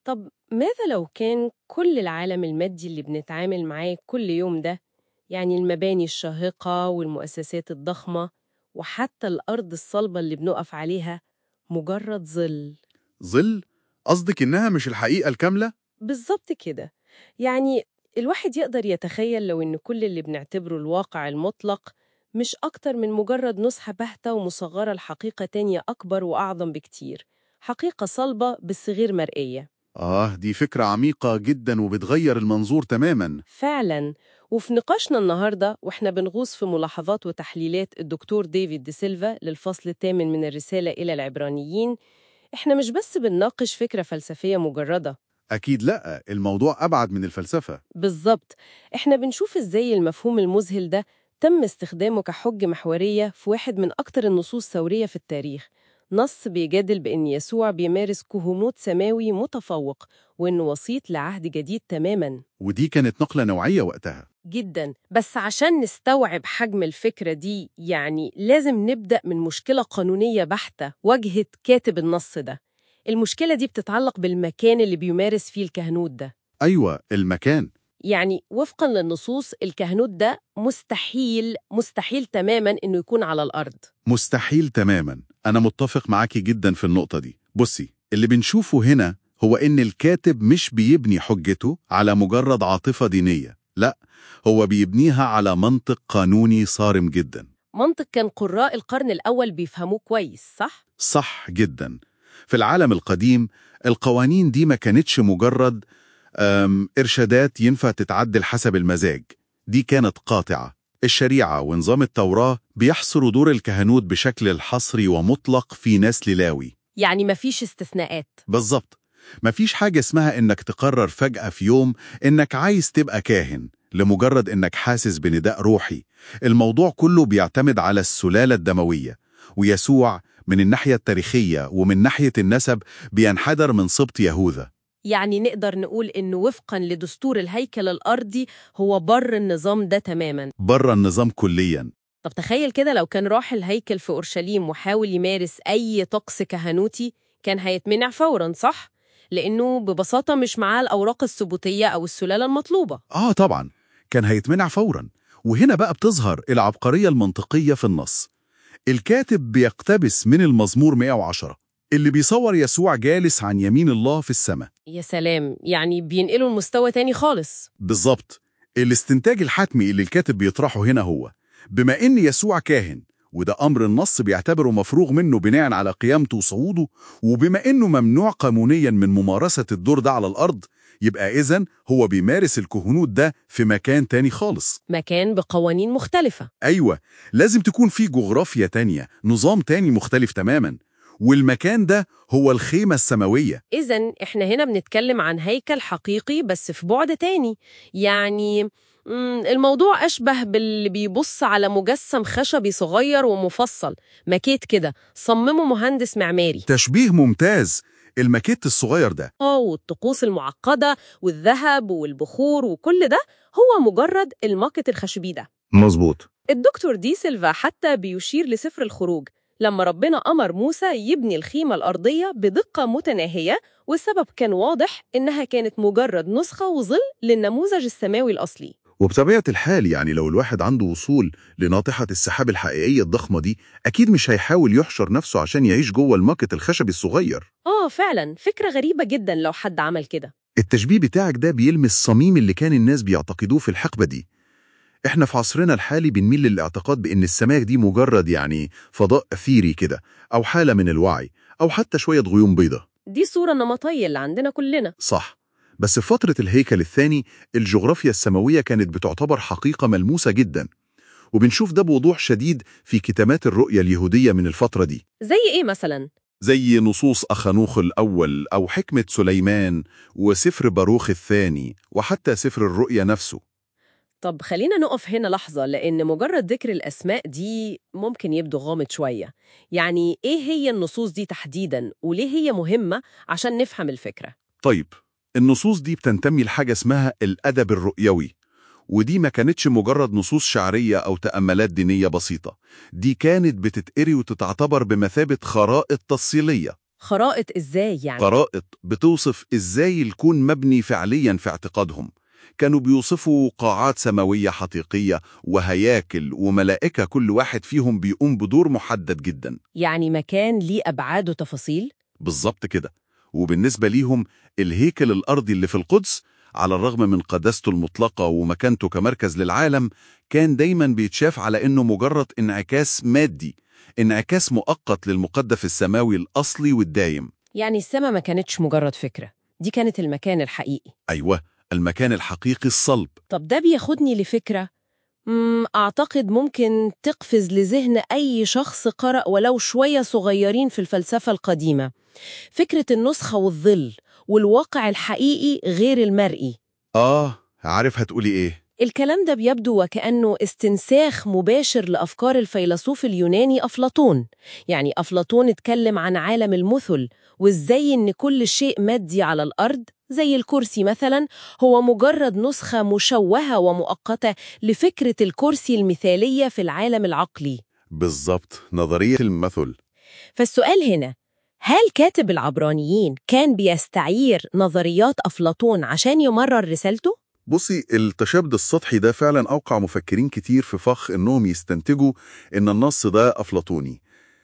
طب ماذا لو كان كل العالم المادي اللي بنتعامل معاه كل يوم ده يعني المباني الشاهقة والمؤسسات الضخمة وحتى الأرض الصلبة اللي بنقف عليها مجرد ظل ظل قصدك إنها مش الحقيقة الكاملة؟ بالظبط كده يعني الواحد يقدر يتخيل لو إن كل اللي بنعتبره الواقع المطلق مش أكتر من مجرد نسخة باهتة ومصغرة لحقيقة تانية أكبر وأعظم بكتير حقيقة صلبة بس غير مرئية آه دي فكرة عميقة جدا وبتغير المنظور تماما فعلا وفي نقاشنا النهاردة وإحنا بنغوص في ملاحظات وتحليلات الدكتور ديفيد دي سيلفا للفصل الثامن من الرسالة إلى العبرانيين إحنا مش بس بنناقش فكرة فلسفية مجردة أكيد لأ الموضوع أبعد من الفلسفة بالظبط إحنا بنشوف إزاي المفهوم المذهل ده تم استخدامه كحجة محورية في واحد من أكتر النصوص ثورية في التاريخ نص بيجادل بأن يسوع بيمارس كهنوت سماوي متفوق وإنه وسيط لعهد جديد تماماً ودي كانت نقلة نوعية وقتها جدا بس عشان نستوعب حجم الفكرة دي يعني لازم نبدأ من مشكلة قانونية بحتة واجهت كاتب النص ده المشكلة دي بتتعلق بالمكان اللي بيمارس فيه الكهنوت ده أيوة المكان يعني وفقا للنصوص الكهنوت ده مستحيل مستحيل تماما انه يكون على الارض مستحيل تماما أنا متفق معاكي جدا في النقطة دي بصي اللي بنشوفه هنا هو إن الكاتب مش بيبني حجته على مجرد عاطفة دينية لا هو بيبنيها على منطق قانوني صارم جدا منطق كان قراء القرن الاول بيفهموه كويس صح صح جدا في العالم القديم القوانين دي ما كانتش مجرد أم، إرشادات ينفع تتعدل حسب المزاج دي كانت قاطعة الشريعة ونظام التوراة بيحصروا دور الكهنوت بشكل الحصري ومطلق في نسل لاوي يعني مفيش استثناءات بالظبط مفيش حاجة اسمها إنك تقرر فجأة في يوم إنك عايز تبقى كاهن لمجرد إنك حاسس بنداء روحي الموضوع كله بيعتمد على السلالة الدموية ويسوع من الناحية التاريخية ومن ناحية النسب بينحدر من سبط يهوذا يعني نقدر نقول انه وفقا لدستور الهيكل الارضي هو بر النظام ده تماما بره النظام كليا طب تخيل كده لو كان راح الهيكل في اورشليم وحاول يمارس اي طقس كهنوتي كان هيتمنع فورا صح لانه ببساطه مش معاه الاوراق الثبوتيه او السلاله المطلوبه آه طبعا كان هيتمنع فورا وهنا بقى بتظهر العبقرية المنطقية في النص الكاتب بيقتبس من المزمور 110 اللي بيصور يسوع جالس عن يمين الله في السماء يا سلام يعني بينقلوا المستوى تاني خالص بالظبط الاستنتاج الحتمي اللي الكاتب بيطرحه هنا هو بما ان يسوع كاهن وده امر النص بيعتبره مفروغ منه بناء على قيامته وصعوده وبما انه ممنوع قانونيا من ممارسه الدور ده على الارض يبقى اذا هو بيمارس الكهنوت ده في مكان تاني خالص مكان بقوانين مختلفه ايوه لازم تكون في جغرافيا تانية نظام تاني مختلف تماما والمكان ده هو الخيمه السماويه إذا إحنا هنا بنتكلم عن هيكل حقيقي بس في بعد تاني يعني مم، الموضوع أشبه باللي بيبص على مجسم خشبي صغير ومفصل ماكيت كده صممه مهندس معماري تشبيه ممتاز الماكيت الصغير ده آه والطقوس المعقدة والذهب والبخور وكل ده هو مجرد الماكت الخشبي ده مظبوط الدكتور دي سيلفا حتى بيشير لسفر الخروج لما ربنا أمر موسى يبني الخيمة الأرضية بدقة متناهية والسبب كان واضح إنها كانت مجرد نسخة وظل للنموذج السماوي الأصلي وبطبيعة الحال يعني لو الواحد عنده وصول لناطحة السحاب الحقيقية الضخمة دي أكيد مش هيحاول يحشر نفسه عشان يعيش جوه الماكت الخشبي الصغير آه فعلا فكرة غريبة جدا لو حد عمل كده التشبيه بتاعك ده بيلمس صميم اللي كان الناس بيعتقدوه في الحقبة دي احنا في عصرنا الحالي بنميل للاعتقاد بأن السماء دي مجرد يعني فضاء أثيري كده أو حالة من الوعي أو حتى شوية غيوم بيضة دي صورة نمطية اللي عندنا كلنا صح بس في فترة الهيكل الثاني الجغرافيا السماوية كانت بتعتبر حقيقة ملموسة جدا وبنشوف ده بوضوح شديد في كتابات الرؤية اليهودية من الفترة دي زي إيه مثلا؟ زي نصوص أخنوخ الأول أو حكمة سليمان وسفر باروخ الثاني وحتى سفر الرؤيا نفسه طب خلينا نقف هنا لحظة لأن مجرد ذكر الأسماء دي ممكن يبدو غامض شوية يعني إيه هي النصوص دي تحديداً وليه هي مهمة عشان نفهم الفكرة؟ طيب النصوص دي بتنتمي لحاجة اسمها الأدب الرؤيوي ودي ما كانتش مجرد نصوص شعرية أو تأملات دينية بسيطة دي كانت بتتقري وتتعتبر بمثابة خرائط تفصيلية خرائط إزاي يعني؟ خرائط بتوصف إزاي الكون مبني فعليا في اعتقادهم كانوا بيوصفوا قاعات سماوية حقيقية وهياكل وملائكة كل واحد فيهم بيقوم بدور محدد جدا يعني مكان ليه أبعاد وتفاصيل؟ بالظبط كده وبالنسبة ليهم الهيكل الأرضي اللي في القدس على الرغم من قداسته المطلقة ومكانته كمركز للعالم كان دايما بيتشاف على إنه مجرد انعكاس مادي انعكاس مؤقت للمقدس السماوي الأصلي والدايم يعني السما ما كانتش مجرد فكرة دي كانت المكان الحقيقي أيوة المكان الحقيقي الصلب طب ده بياخدني لفكرة مم أعتقد ممكن تقفز لذهن أي شخص قرأ ولو شوية صغيرين في الفلسفة القديمة فكرة النسخة والظل والواقع الحقيقي غير المرئي آه عارف هتقولي إيه الكلام ده بيبدو وكأنه استنساخ مباشر لأفكار الفيلسوف اليوناني أفلاطون يعني أفلاطون اتكلم عن عالم المثل وإزاي إن كل شيء مادي على الأرض زي الكرسي مثلا هو مجرد نسخة مشوهة ومؤقتة لفكرة الكرسي المثالية في العالم العقلي بالظبط نظرية المثل فالسؤال هنا هل كاتب العبرانيين كان بيستعير نظريات أفلاطون عشان يمرر رسالته؟ بصي التشابد السطحي ده فعلا أوقع مفكرين كتير في فخ إنهم يستنتجوا إن النص ده أفلاطوني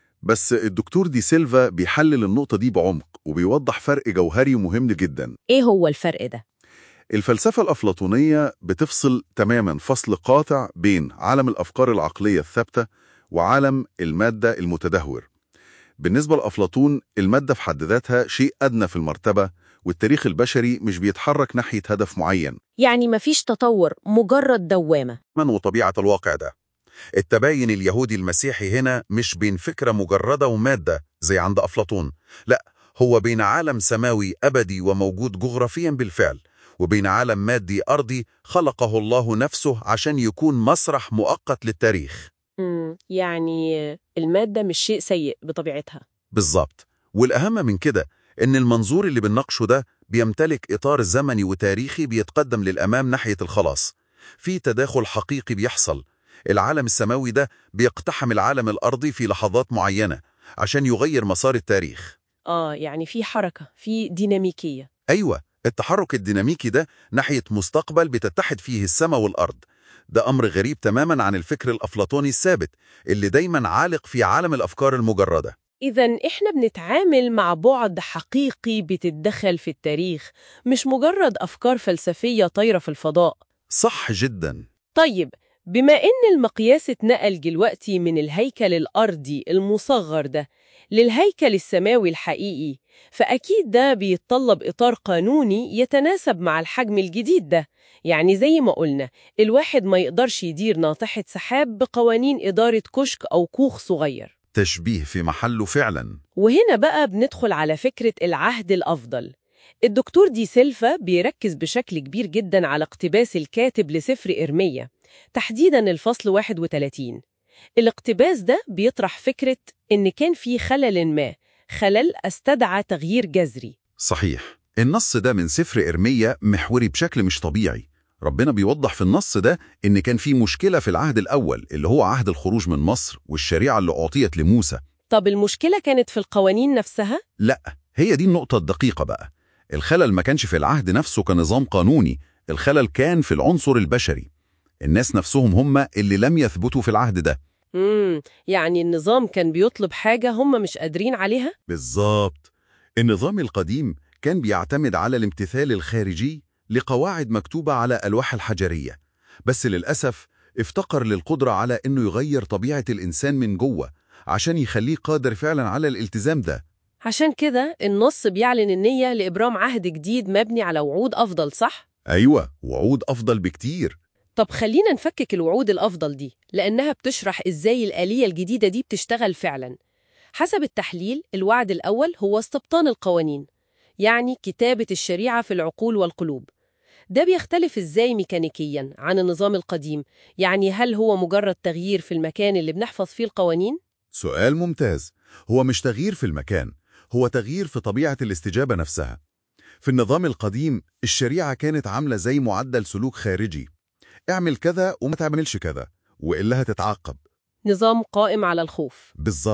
بس الدكتور دي سيلفا بيحلل النقطة دي بعمق وبيوضح فرق جوهري مهم جدا إيه هو الفرق ده؟ الفلسفة الأفلاطونية بتفصل تماما فصل قاطع بين عالم الأفكار العقلية الثابتة وعالم المادة المتدهور بالنسبة لأفلاطون المادة في حد ذاتها شيء أدنى في المرتبة والتاريخ البشري مش بيتحرك ناحية هدف معين يعني مفيش تطور مجرد دوامة من وطبيعة الواقع ده التباين اليهودي المسيحي هنا مش بين فكرة مجردة ومادة زي عند أفلاطون لا هو بين عالم سماوي أبدي وموجود جغرافيا بالفعل وبين عالم مادي أرضي خلقه الله نفسه عشان يكون مسرح مؤقت للتاريخ مم. يعني المادة مش شيء سيء بطبيعتها بالظبط والأهم من كده إن المنظور اللي بنناقشه ده بيمتلك إطار زمني وتاريخي بيتقدم للأمام ناحية الخلاص في تداخل حقيقي بيحصل العالم السماوي ده بيقتحم العالم الأرضي في لحظات معينة عشان يغير مسار التاريخ آه يعني في حركة في ديناميكية أيوة التحرك الديناميكي ده ناحية مستقبل بتتحد فيه السماء والأرض ده أمر غريب تماما عن الفكر الأفلاطوني الثابت اللي دايما عالق في عالم الأفكار المجردة إذا إحنا بنتعامل مع بعد حقيقي بتتدخل في التاريخ مش مجرد أفكار فلسفية طايرة في الفضاء صح جدا طيب بما إن المقياس اتنقل دلوقتي من الهيكل الأرضي المصغر ده للهيكل السماوي الحقيقي فأكيد ده بيتطلب إطار قانوني يتناسب مع الحجم الجديد ده يعني زي ما قلنا الواحد ما يقدرش يدير ناطحة سحاب بقوانين إدارة كشك أو كوخ صغير تشبيه في محله فعلا وهنا بقى بندخل على فكرة العهد الأفضل الدكتور دي سيلفا بيركز بشكل كبير جدا على اقتباس الكاتب لسفر إرمية تحديدا الفصل 31 الاقتباس ده بيطرح فكرة إن كان في خلل ما خلل استدعى تغيير جذري صحيح النص ده من سفر إرمية محوري بشكل مش طبيعي ربنا بيوضح في النص ده إن كان في مشكلة في العهد الأول اللي هو عهد الخروج من مصر والشريعة اللي أعطيت لموسى طب المشكلة كانت في القوانين نفسها؟ لا هي دي النقطة الدقيقة بقى الخلل ما كانش في العهد نفسه كنظام قانوني الخلل كان في العنصر البشري الناس نفسهم هم اللي لم يثبتوا في العهد ده امم يعني النظام كان بيطلب حاجة هم مش قادرين عليها؟ بالظبط النظام القديم كان بيعتمد على الامتثال الخارجي لقواعد مكتوبة على ألواح الحجرية بس للأسف افتقر للقدرة على أنه يغير طبيعة الإنسان من جوه عشان يخليه قادر فعلا على الالتزام ده عشان كده النص بيعلن النية لإبرام عهد جديد مبني على وعود أفضل صح؟ أيوة وعود أفضل بكتير طب خلينا نفكك الوعود الأفضل دي لأنها بتشرح إزاي الآلية الجديدة دي بتشتغل فعلا حسب التحليل الوعد الأول هو استبطان القوانين يعني كتابة الشريعة في العقول والقلوب ده بيختلف إزاي ميكانيكيا عن النظام القديم يعني هل هو مجرد تغيير في المكان اللي بنحفظ فيه القوانين؟ سؤال ممتاز هو مش تغيير في المكان هو تغيير في طبيعة الاستجابة نفسها في النظام القديم الشريعة كانت عاملة زي معدل سلوك خارجي اعمل كذا وما تعملش كذا وإلا هتتعاقب نظام قائم على الخوف بالظبط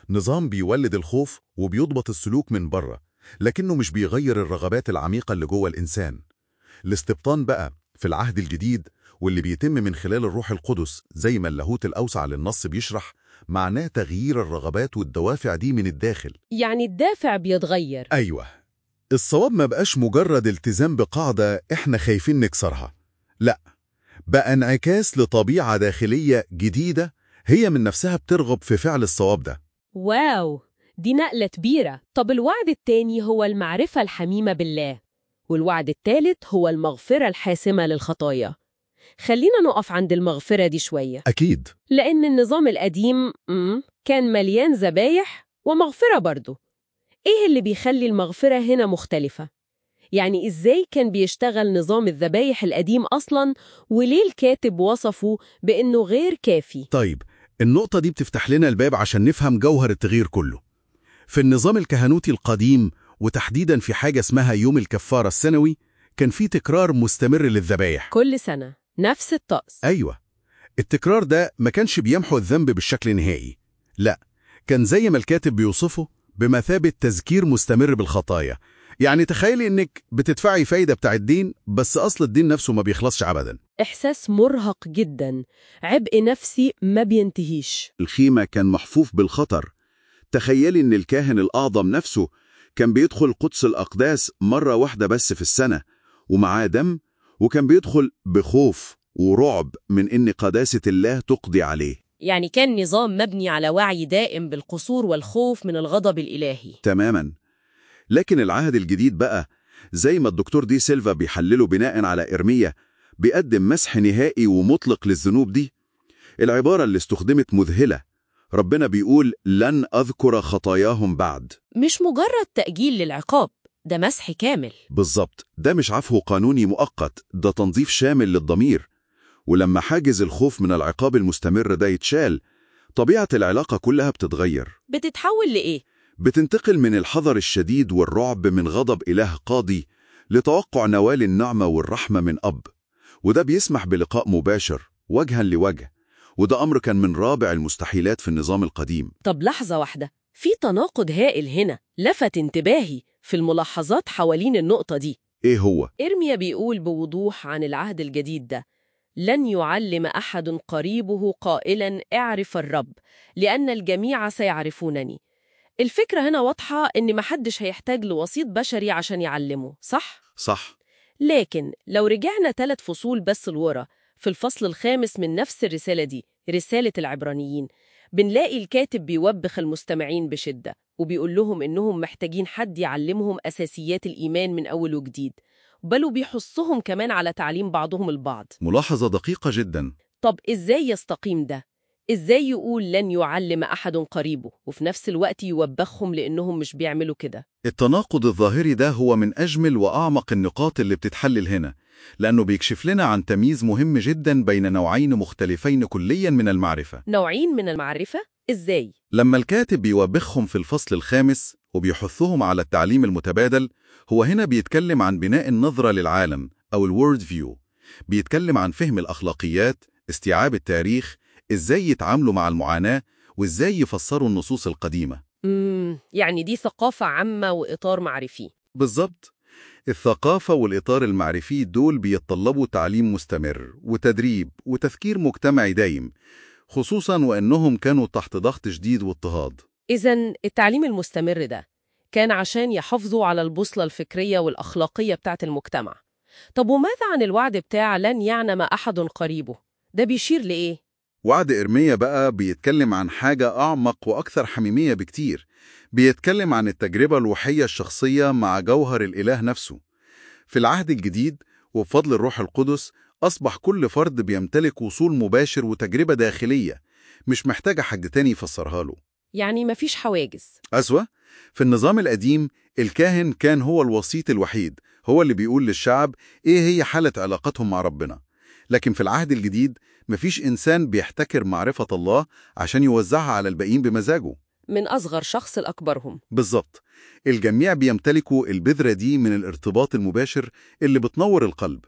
نظام بيولد الخوف وبيضبط السلوك من بره لكنه مش بيغير الرغبات العميقة اللي جوه الإنسان الاستبطان بقى في العهد الجديد واللي بيتم من خلال الروح القدس زي ما اللاهوت الأوسع للنص بيشرح معناه تغيير الرغبات والدوافع دي من الداخل يعني الدافع بيتغير أيوة الصواب ما بقاش مجرد التزام بقاعدة إحنا خايفين نكسرها لا بقى انعكاس لطبيعة داخلية جديدة هي من نفسها بترغب في فعل الصواب ده واو دي نقلة كبيرة طب الوعد التاني هو المعرفة الحميمة بالله والوعد التالت هو المغفرة الحاسمة للخطايا خلينا نقف عند المغفرة دي شوية أكيد لأن النظام القديم مم، كان مليان ذبايح ومغفرة برضه إيه اللي بيخلي المغفرة هنا مختلفة؟ يعني إزاي كان بيشتغل نظام الذبايح القديم أصلاً وليه الكاتب وصفه بأنه غير كافي؟ طيب النقطة دي بتفتح لنا الباب عشان نفهم جوهر التغيير كله في النظام الكهنوتي القديم وتحديدا في حاجة اسمها يوم الكفارة السنوي كان في تكرار مستمر للذبايح كل سنة نفس الطقس أيوة التكرار ده ما كانش بيمحو الذنب بالشكل نهائي لا كان زي ما الكاتب بيوصفه بمثابة تذكير مستمر بالخطايا يعني تخيلي انك بتدفعي فايدة بتاع الدين بس أصل الدين نفسه ما بيخلصش أبدا إحساس مرهق جدا عبء نفسي ما بينتهيش الخيمة كان محفوف بالخطر تخيلي ان الكاهن الأعظم نفسه كان بيدخل قدس الأقداس مرة واحدة بس في السنة ومعاه دم وكان بيدخل بخوف ورعب من ان قداسة الله تقضي عليه يعني كان نظام مبني على وعي دائم بالقصور والخوف من الغضب الإلهي تماما لكن العهد الجديد بقى زي ما الدكتور دي سيلفا بيحلله بناء على إرمية بيقدم مسح نهائي ومطلق للذنوب دي العبارة اللي استخدمت مذهلة ربنا بيقول لن أذكر خطاياهم بعد مش مجرد تأجيل للعقاب ده مسح كامل بالظبط ده مش عفو قانوني مؤقت ده تنظيف شامل للضمير ولما حاجز الخوف من العقاب المستمر ده يتشال طبيعة العلاقة كلها بتتغير بتتحول لإيه؟ بتنتقل من الحذر الشديد والرعب من غضب إله قاضي لتوقع نوال النعمة والرحمة من أب وده بيسمح بلقاء مباشر وجها لوجه وده أمر كان من رابع المستحيلات في النظام القديم طب لحظة واحدة في تناقض هائل هنا لفت انتباهي في الملاحظات حوالين النقطة دي إيه هو؟ إرميا بيقول بوضوح عن العهد الجديد ده لن يعلم أحد قريبه قائلا اعرف الرب لأن الجميع سيعرفونني الفكرة هنا واضحة إن محدش هيحتاج لوسيط بشري عشان يعلمه صح؟ صح لكن لو رجعنا ثلاث فصول بس لورا في الفصل الخامس من نفس الرسالة دي رسالة العبرانيين بنلاقي الكاتب بيوبخ المستمعين بشدة وبيقول لهم إنهم محتاجين حد يعلمهم أساسيات الإيمان من أول وجديد بل وبيحثهم كمان على تعليم بعضهم البعض ملاحظة دقيقة جدا طب إزاي يستقيم ده؟ إزاي يقول لن يعلم أحد قريبه وفي نفس الوقت يوبخهم لأنهم مش بيعملوا كده؟ التناقض الظاهري ده هو من أجمل وأعمق النقاط اللي بتتحلل هنا لأنه بيكشف لنا عن تمييز مهم جدا بين نوعين مختلفين كليا من المعرفة نوعين من المعرفة؟ إزاي؟ لما الكاتب بيوبخهم في الفصل الخامس وبيحثهم على التعليم المتبادل هو هنا بيتكلم عن بناء النظرة للعالم أو الورد فيو بيتكلم عن فهم الأخلاقيات استيعاب التاريخ إزاي يتعاملوا مع المعاناة وإزاي يفسروا النصوص القديمة مم يعني دي ثقافة عامة وإطار معرفي بالظبط الثقافة والإطار المعرفي دول بيتطلبوا تعليم مستمر وتدريب وتفكير مجتمعي دايم خصوصا وأنهم كانوا تحت ضغط شديد واضطهاد إذا التعليم المستمر ده كان عشان يحافظوا على البوصلة الفكرية والأخلاقية بتاعة المجتمع طب وماذا عن الوعد بتاع لن يعلم أحد قريبه؟ ده بيشير لإيه؟ وعد إرميا بقى بيتكلم عن حاجة أعمق وأكثر حميمية بكتير بيتكلم عن التجربة الروحية الشخصية مع جوهر الإله نفسه في العهد الجديد وبفضل الروح القدس أصبح كل فرد بيمتلك وصول مباشر وتجربة داخلية مش محتاجة حد تاني يفسرها له يعني مفيش حواجز أسوأ في النظام القديم الكاهن كان هو الوسيط الوحيد هو اللي بيقول للشعب إيه هي حالة علاقتهم مع ربنا لكن في العهد الجديد مفيش إنسان بيحتكر معرفة الله عشان يوزعها على الباقيين بمزاجه من أصغر شخص لأكبرهم بالظبط الجميع بيمتلكوا البذرة دي من الارتباط المباشر اللي بتنور القلب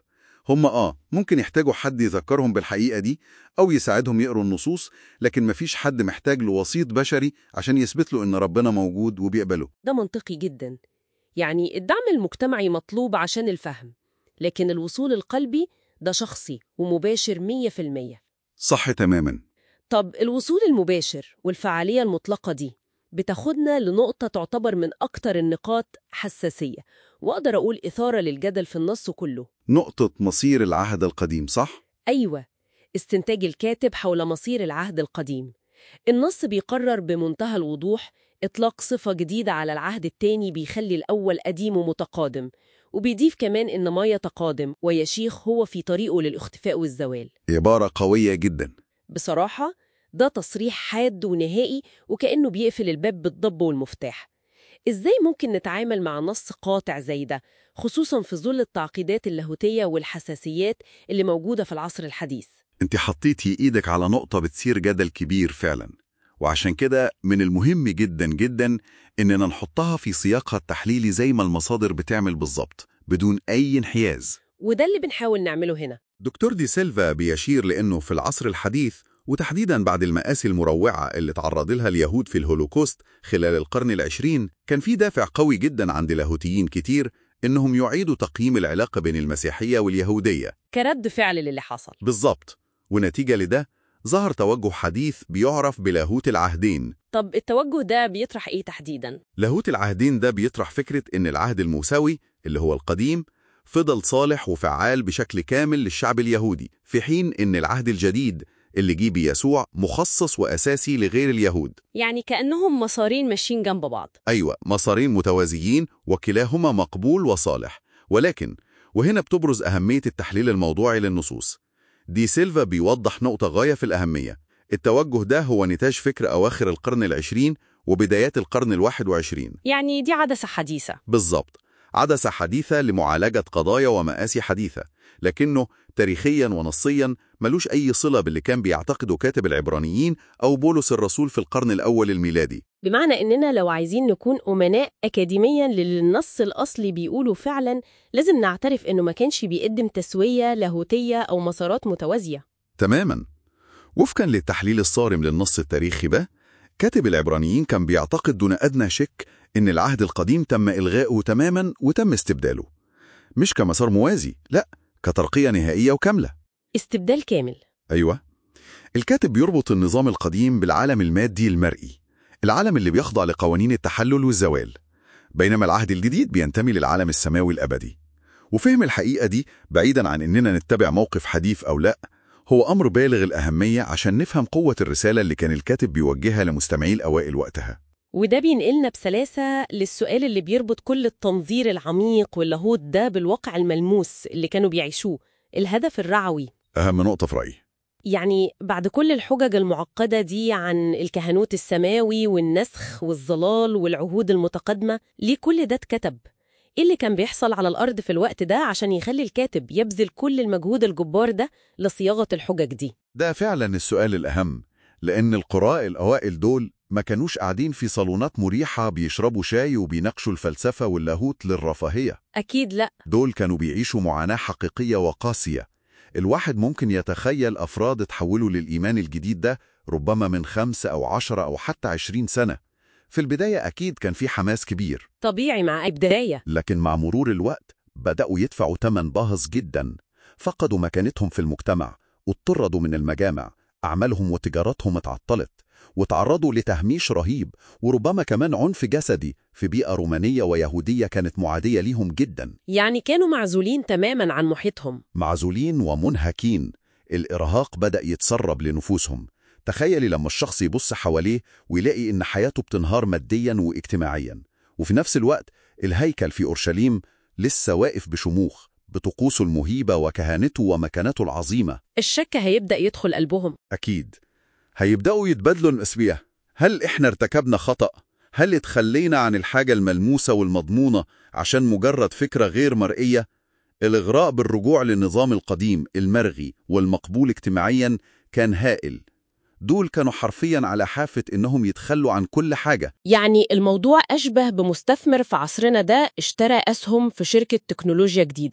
هم آه ممكن يحتاجوا حد يذكرهم بالحقيقة دي أو يساعدهم يقروا النصوص لكن مفيش حد محتاج لوسيط بشري عشان يثبت له إن ربنا موجود وبيقبله ده منطقي جدا يعني الدعم المجتمعي مطلوب عشان الفهم لكن الوصول القلبي ده شخصي ومباشر 100% صح تماما طب الوصول المباشر والفعالية المطلقة دي بتاخدنا لنقطة تعتبر من أكتر النقاط حساسية وأقدر أقول إثارة للجدل في النص كله نقطة مصير العهد القديم صح؟ أيوة استنتاج الكاتب حول مصير العهد القديم النص بيقرر بمنتهى الوضوح إطلاق صفة جديدة على العهد التاني بيخلي الأول قديم ومتقادم وبيضيف كمان إن ما يتقادم ويشيخ هو في طريقه للاختفاء والزوال عبارة قوية جدا بصراحة ده تصريح حاد ونهائي وكأنه بيقفل الباب بالضب والمفتاح إزاي ممكن نتعامل مع نص قاطع زي ده خصوصا في ظل التعقيدات اللاهوتية والحساسيات اللي موجودة في العصر الحديث انت حطيتي ايدك على نقطة بتثير جدل كبير فعلا وعشان كده من المهم جدا جدا اننا نحطها في سياقها التحليلي زي ما المصادر بتعمل بالظبط بدون اي انحياز وده اللي بنحاول نعمله هنا دكتور دي سيلفا بيشير لانه في العصر الحديث وتحديدا بعد المآسي المروعة اللي تعرض لها اليهود في الهولوكوست خلال القرن العشرين كان في دافع قوي جدا عند لاهوتيين كتير إنهم يعيدوا تقييم العلاقة بين المسيحية واليهودية كرد فعل للي حصل بالظبط ونتيجة لده ظهر توجه حديث بيعرف بلاهوت العهدين طب التوجه ده بيطرح إيه تحديداً؟ لاهوت العهدين ده بيطرح فكرة إن العهد الموسوي اللي هو القديم فضل صالح وفعال بشكل كامل للشعب اليهودي في حين إن العهد الجديد اللي جه بيسوع مخصص وأساسي لغير اليهود يعني كأنهم مسارين ماشيين جنب بعض أيوة مسارين متوازيين وكلاهما مقبول وصالح ولكن وهنا بتبرز أهمية التحليل الموضوعي للنصوص دي سيلفا بيوضح نقطة غاية في الأهمية التوجه ده هو نتاج فكر أواخر القرن العشرين وبدايات القرن الواحد وعشرين يعني دي عدسة حديثة بالظبط عدسة حديثة لمعالجة قضايا ومآسي حديثة لكنه تاريخيا ونصيا ملوش أي صلة باللي كان بيعتقده كاتب العبرانيين أو بولس الرسول في القرن الأول الميلادي بمعنى إننا لو عايزين نكون أمناء أكاديميا للي النص الأصلي بيقوله فعلا لازم نعترف إنه ما كانش بيقدم تسوية لاهوتية أو مسارات متوازية تماما وفقا للتحليل الصارم للنص التاريخي ده كاتب العبرانيين كان بيعتقد دون أدنى شك إن العهد القديم تم إلغاؤه تماما وتم استبداله مش كمسار موازي لا كترقية نهائية وكاملة استبدال كامل أيوة الكاتب بيربط النظام القديم بالعالم المادي المرئي العالم اللي بيخضع لقوانين التحلل والزوال بينما العهد الجديد بينتمي للعالم السماوي الأبدي وفهم الحقيقة دي بعيدا عن إننا نتبع موقف حديث أو لا هو أمر بالغ الأهمية عشان نفهم قوة الرسالة اللي كان الكاتب بيوجهها لمستمعي الأوائل وقتها وده بينقلنا بسلاسة للسؤال اللي بيربط كل التنظير العميق واللاهوت ده بالواقع الملموس اللي كانوا بيعيشوه الهدف الرعوي أهم نقطة في رأيي يعني بعد كل الحجج المعقدة دي عن الكهنوت السماوي والنسخ والظلال والعهود المتقدمة ليه كل ده اتكتب؟ إيه اللي كان بيحصل على الأرض في الوقت ده عشان يخلي الكاتب يبذل كل المجهود الجبار ده لصياغة الحجج دي؟ ده فعلا السؤال الأهم لأن القراء الأوائل دول ما كانوش قاعدين في صالونات مريحة بيشربوا شاي وبيناقشوا الفلسفة واللاهوت للرفاهية أكيد لأ دول كانوا بيعيشوا معاناة حقيقية وقاسية الواحد ممكن يتخيل أفراد اتحولوا للإيمان الجديد ده ربما من خمسة أو عشرة أو حتى عشرين سنة في البداية أكيد كان في حماس كبير طبيعي مع أي بداية لكن مع مرور الوقت بدأوا يدفعوا ثمن باهظ جدا فقدوا مكانتهم في المجتمع واضطردوا من المجامع أعمالهم وتجارتهم اتعطلت وتعرضوا لتهميش رهيب وربما كمان عنف جسدي في بيئة رومانية ويهودية كانت معادية ليهم جدا يعني كانوا معزولين تماما عن محيطهم معزولين ومنهكين الإرهاق بدأ يتسرب لنفوسهم تخيلي لما الشخص يبص حواليه ويلاقي إن حياته بتنهار ماديا واجتماعيا وفي نفس الوقت الهيكل في أورشليم لسه واقف بشموخ بطقوسه المهيبة وكهانته ومكانته العظيمة الشك هيبدأ يدخل قلبهم أكيد هيبدأوا يتبادلوا الأسبية هل إحنا ارتكبنا خطأ؟ هل اتخلينا عن الحاجة الملموسة والمضمونة عشان مجرد فكرة غير مرئية؟ الإغراء بالرجوع للنظام القديم المرغي والمقبول اجتماعيا كان هائل دول كانوا حرفيا على حافة إنهم يتخلوا عن كل حاجة يعني الموضوع أشبه بمستثمر في عصرنا ده اشترى أسهم في شركة تكنولوجيا جديدة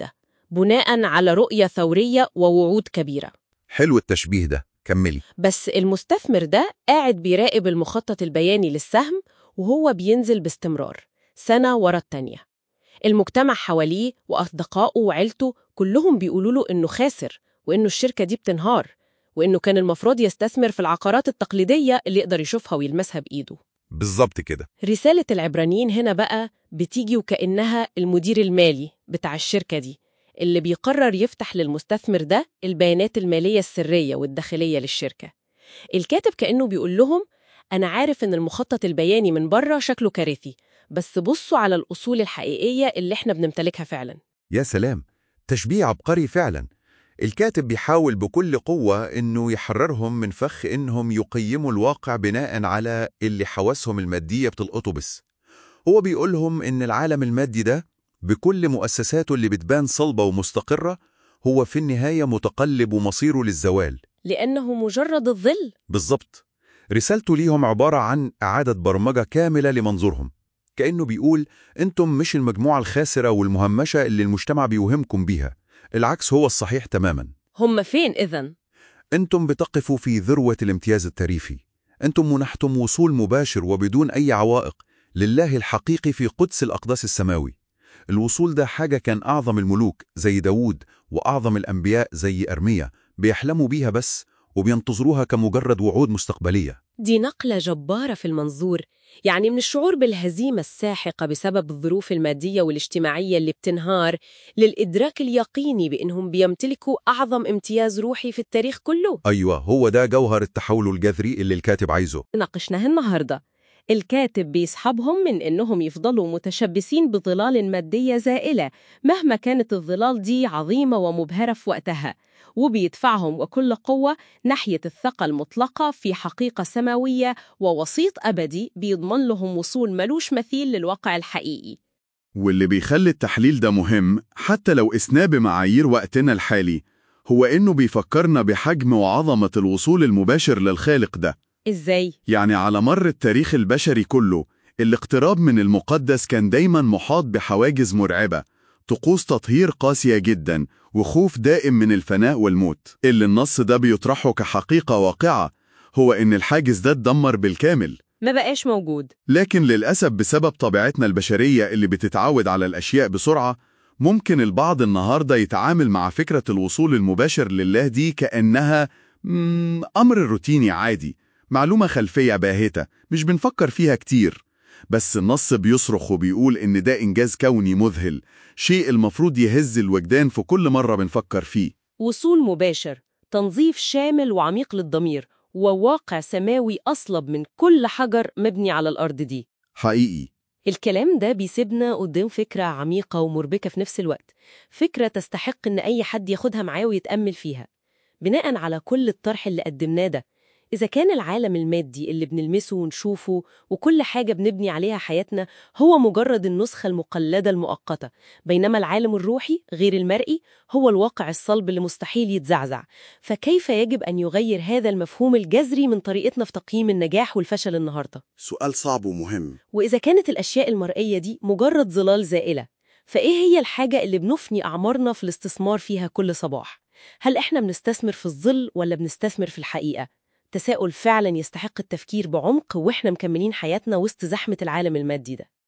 بناء على رؤية ثورية ووعود كبيرة حلو التشبيه ده كملي بس المستثمر ده قاعد بيراقب المخطط البياني للسهم وهو بينزل باستمرار سنة ورا التانية المجتمع حواليه وأصدقائه وعيلته كلهم بيقولوا له إنه خاسر وإنه الشركة دي بتنهار وإنه كان المفروض يستثمر في العقارات التقليدية اللي يقدر يشوفها ويلمسها بإيده بالظبط كده رسالة العبرانيين هنا بقى بتيجي وكأنها المدير المالي بتاع الشركة دي اللي بيقرر يفتح للمستثمر ده البيانات المالية السرية والداخلية للشركة الكاتب كأنه بيقول لهم أنا عارف إن المخطط البياني من بره شكله كارثي بس بصوا على الأصول الحقيقية اللي إحنا بنمتلكها فعلا يا سلام تشبيه عبقري فعلا الكاتب بيحاول بكل قوة إنه يحررهم من فخ إنهم يقيموا الواقع بناء على اللي حواسهم المادية بتلقطه بس هو بيقولهم إن العالم المادي ده بكل مؤسساته اللي بتبان صلبة ومستقرة هو في النهاية متقلب ومصيره للزوال لأنه مجرد الظل بالظبط رسالته ليهم عبارة عن إعادة برمجة كاملة لمنظورهم كأنه بيقول أنتم مش المجموعة الخاسرة والمهمشة اللي المجتمع بيوهمكم بيها العكس هو الصحيح تماما هم فين إذن؟ أنتم بتقفوا في ذروة الامتياز التاريخي أنتم منحتم وصول مباشر وبدون أي عوائق لله الحقيقي في قدس الأقداس السماوي الوصول ده حاجة كان أعظم الملوك زي داوود وأعظم الأنبياء زي أرميا بيحلموا بيها بس وبينتظروها كمجرد وعود مستقبلية دي نقلة جبارة في المنظور يعني من الشعور بالهزيمة الساحقة بسبب الظروف المادية والاجتماعية اللي بتنهار للإدراك اليقيني بأنهم بيمتلكوا أعظم امتياز روحي في التاريخ كله أيوة هو ده جوهر التحول الجذري اللي الكاتب عايزه ناقشناه النهاردة الكاتب بيسحبهم من إنهم يفضلوا متشبثين بظلال مادية زائلة مهما كانت الظلال دي عظيمة ومبهرة في وقتها وبيدفعهم وكل قوة ناحية الثقة المطلقة في حقيقة سماوية ووسيط أبدي بيضمن لهم وصول ملوش مثيل للواقع الحقيقي واللي بيخلي التحليل ده مهم حتى لو قسناه بمعايير وقتنا الحالي هو إنه بيفكرنا بحجم وعظمة الوصول المباشر للخالق ده إزاي؟ يعني على مر التاريخ البشري كله الاقتراب من المقدس كان دايما محاط بحواجز مرعبة طقوس تطهير قاسية جدا وخوف دائم من الفناء والموت اللي النص ده بيطرحه كحقيقة واقعة هو إن الحاجز ده اتدمر بالكامل ما بقاش موجود لكن للأسف بسبب طبيعتنا البشرية اللي بتتعود على الأشياء بسرعة ممكن البعض النهاردة يتعامل مع فكرة الوصول المباشر لله دي كأنها مم، أمر روتيني عادي معلومة خلفية باهتة مش بنفكر فيها كتير بس النص بيصرخ وبيقول إن ده إنجاز كوني مذهل شيء المفروض يهز الوجدان في كل مرة بنفكر فيه وصول مباشر تنظيف شامل وعميق للضمير وواقع سماوي أصلب من كل حجر مبني على الأرض دي حقيقي الكلام ده بيسيبنا قدام فكرة عميقة ومربكة في نفس الوقت فكرة تستحق إن أي حد ياخدها معاه ويتأمل فيها بناء على كل الطرح اللي قدمناه ده إذا كان العالم المادي اللي بنلمسه ونشوفه وكل حاجة بنبني عليها حياتنا هو مجرد النسخة المقلدة المؤقتة بينما العالم الروحي غير المرئي هو الواقع الصلب اللي مستحيل يتزعزع فكيف يجب أن يغير هذا المفهوم الجذري من طريقتنا في تقييم النجاح والفشل النهاردة؟ سؤال صعب ومهم وإذا كانت الأشياء المرئية دي مجرد ظلال زائلة فإيه هي الحاجة اللي بنفني أعمارنا في الاستثمار فيها كل صباح؟ هل إحنا بنستثمر في الظل ولا بنستثمر في الحقيقة؟ تساؤل فعلا يستحق التفكير بعمق وإحنا مكملين حياتنا وسط زحمة العالم المادي ده